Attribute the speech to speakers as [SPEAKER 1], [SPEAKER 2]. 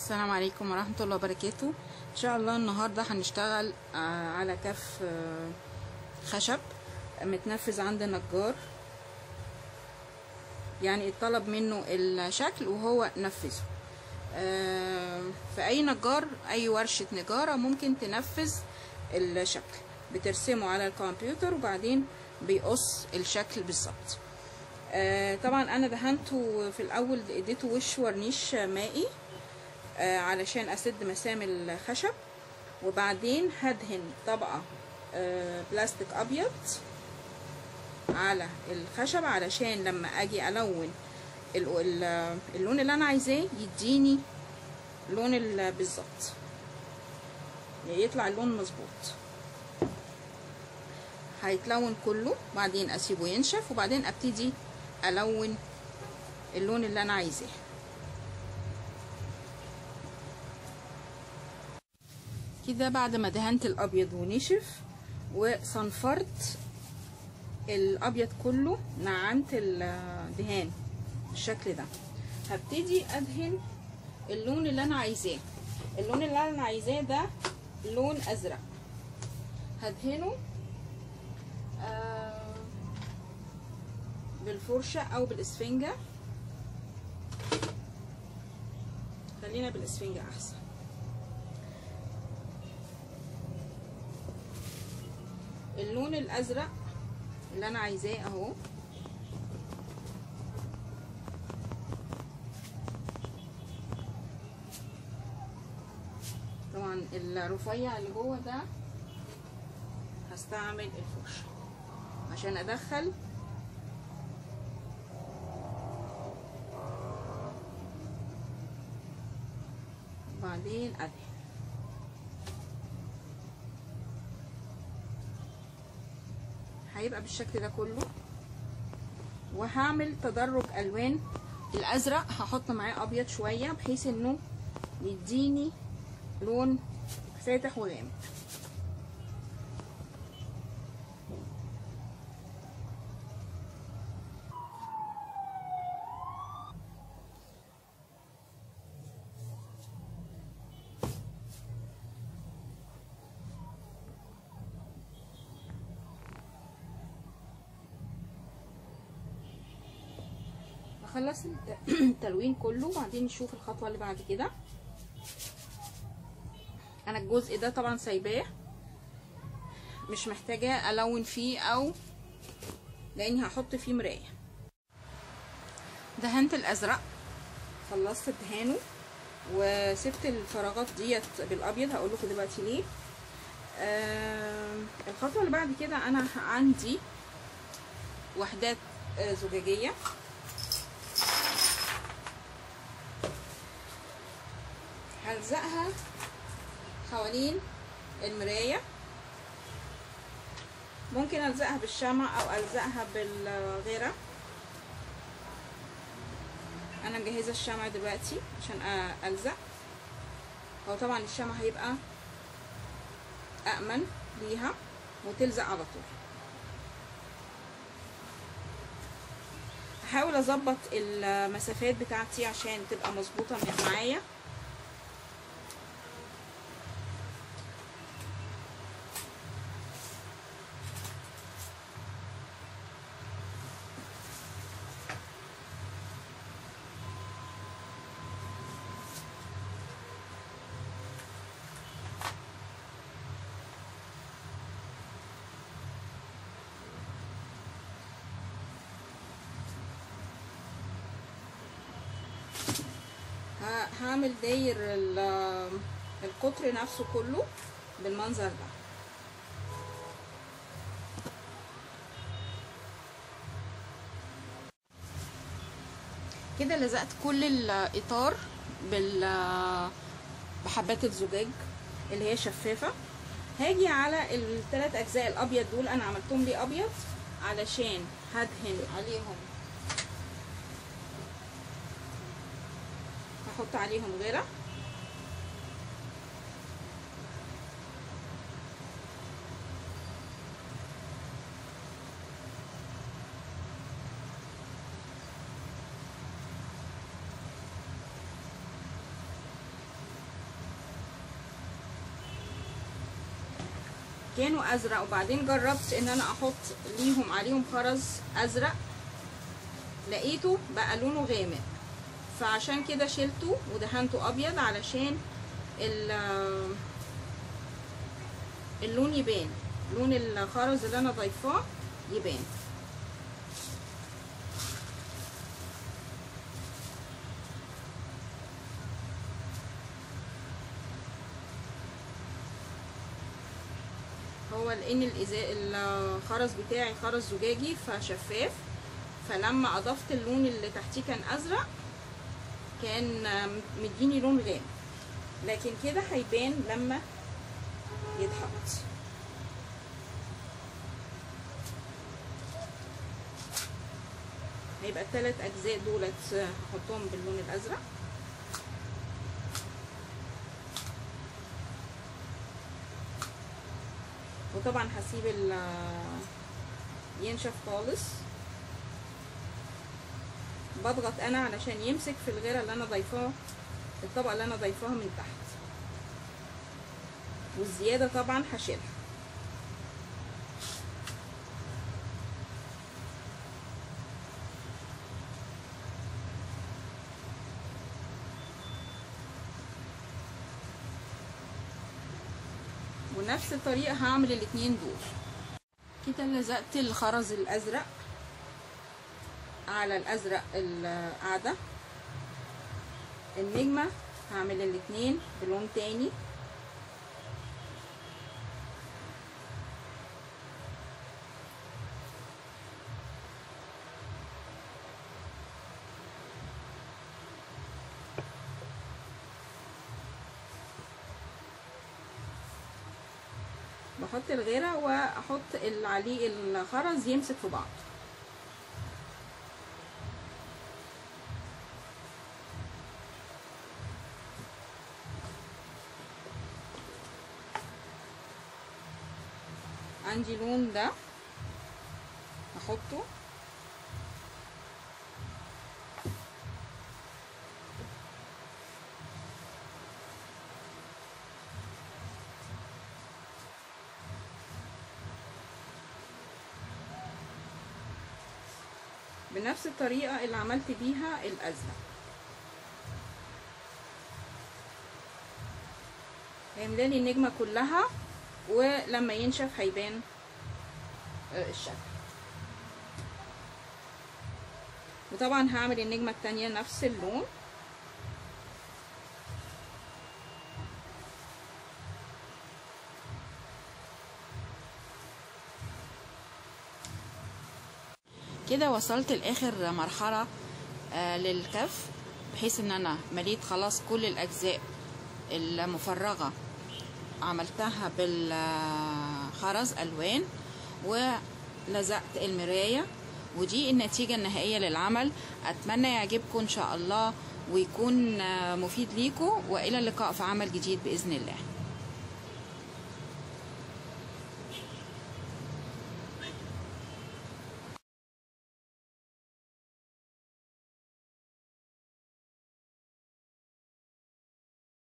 [SPEAKER 1] السلام عليكم ورحمة الله وبركاته ان شاء الله النهاردة هنشتغل آه، على كف آه، خشب متنفذ عند نجار يعني اتطلب منه الشكل وهو نفذه آه، في اي نجار اي ورشة نجارة ممكن تنفذ الشكل بترسمه على الكمبيوتر وبعدين بيقص الشكل بالظبط آه، طبعا انا دهنته في الاول اديته وش ورنيش مائي آه، علشان اسد مسام الخشب وبعدين هدهن طبقة آه، بلاستيك ابيض على الخشب علشان لما اجي الون ال- ال- اللون اللي انا عايزاه يديني لون ال- بالظبط يطلع اللون مظبوط هيتلون كله بعدين اسيبه ينشف وبعدين ابتدي الون اللون اللي انا عايزاه كده بعد ما دهنت الابيض ونشف وصنفرت الابيض كله نعمت الدهان بالشكل ده هبتدي ادهن اللون اللي انا عايزاه اللون اللي انا عايزاه ده لون ازرق هدهنه آه بالفرشة او بالاسفنجة خلينا بالاسفنجة احسن اللون الازرق اللي انا عايزاه اهو طبعا الرفيع اللي جوه ده هستعمل الفرشه عشان ادخل وبعدين ادهن هيبقى بالشكل ده كله وهعمل تدرج الوان الازرق هحط معاه ابيض شويه بحيث انه يديني لون فاتح وغامق اخلص التلوين كله وبعدين نشوف الخطوه اللي بعد كده انا الجزء ده طبعا سايباه مش محتاجه الون فيه او لاني هحط فيه مرايه دهنت الازرق خلصت دهانه وسبت الفراغات ديت بالابيض هقول لكم دلوقتي ليه آه الخطوه اللي بعد كده انا عندي وحدات آه زجاجيه هلزقها حوالين المراية ممكن الزقها بالشمع او الزقها بالغيرة انا مجهزة الشمع دلوقتي عشان الزق هو طبعا الشمع هيبقى أأمن ليها وتلزق على طول هحاول اظبط المسافات بتاعتي عشان تبقى مظبوطة معايا هعمل داير القطر نفسه كله بالمنظر ده كده لزقت كل الاطار بال بحبات الزجاج اللي هي شفافه هاجي على الثلاث اجزاء الابيض دول انا عملتهم ليه ابيض علشان هدهن عليهم هحط عليهم غيره كانوا ازرق وبعدين جربت ان انا احط ليهم عليهم خرز ازرق لقيته بقى لونه غامق فعشان كده شلته ودهنته ابيض علشان ال- اللون يبان لون الخرز اللي انا ضايفاه يبان هو لان الإزا- الخرز بتاعي خرز زجاجي فشفاف فلما اضفت اللون اللي تحتيه كان ازرق كان مديني لون غامق لكن كده هيبان لما يتحط هيبقى الثلاث اجزاء دولت هحطهم باللون الازرق وطبعا هسيب ال- ينشف خالص بضغط انا علشان يمسك في الغيره اللي انا ضايفاه الطبقه اللي انا ضايفاها من تحت والزياده طبعا هشيلها ونفس الطريقه هعمل الاتنين دول كده لزقت الخرز الازرق على الازرق القاعده النجمه هعمل الاتنين بلون تاني بحط الغيره واحط اللي عليه الخرز يمسك في بعض عندي لون ده احطه بنفس الطريقة اللي عملت بيها الأزرق هيملالي النجمة كلها ولما ينشف هيبان آه، الشكل وطبعا هعمل النجمة التانية نفس اللون كده وصلت لاخر مرحله آه للكف بحيث ان انا مليت خلاص كل الاجزاء المفرغه عملتها بالخرز الوان ولزقت المرايه ودي النتيجه النهائيه للعمل اتمنى يعجبكم ان شاء الله ويكون آه، مفيد ليكم والى اللقاء في عمل جديد باذن الله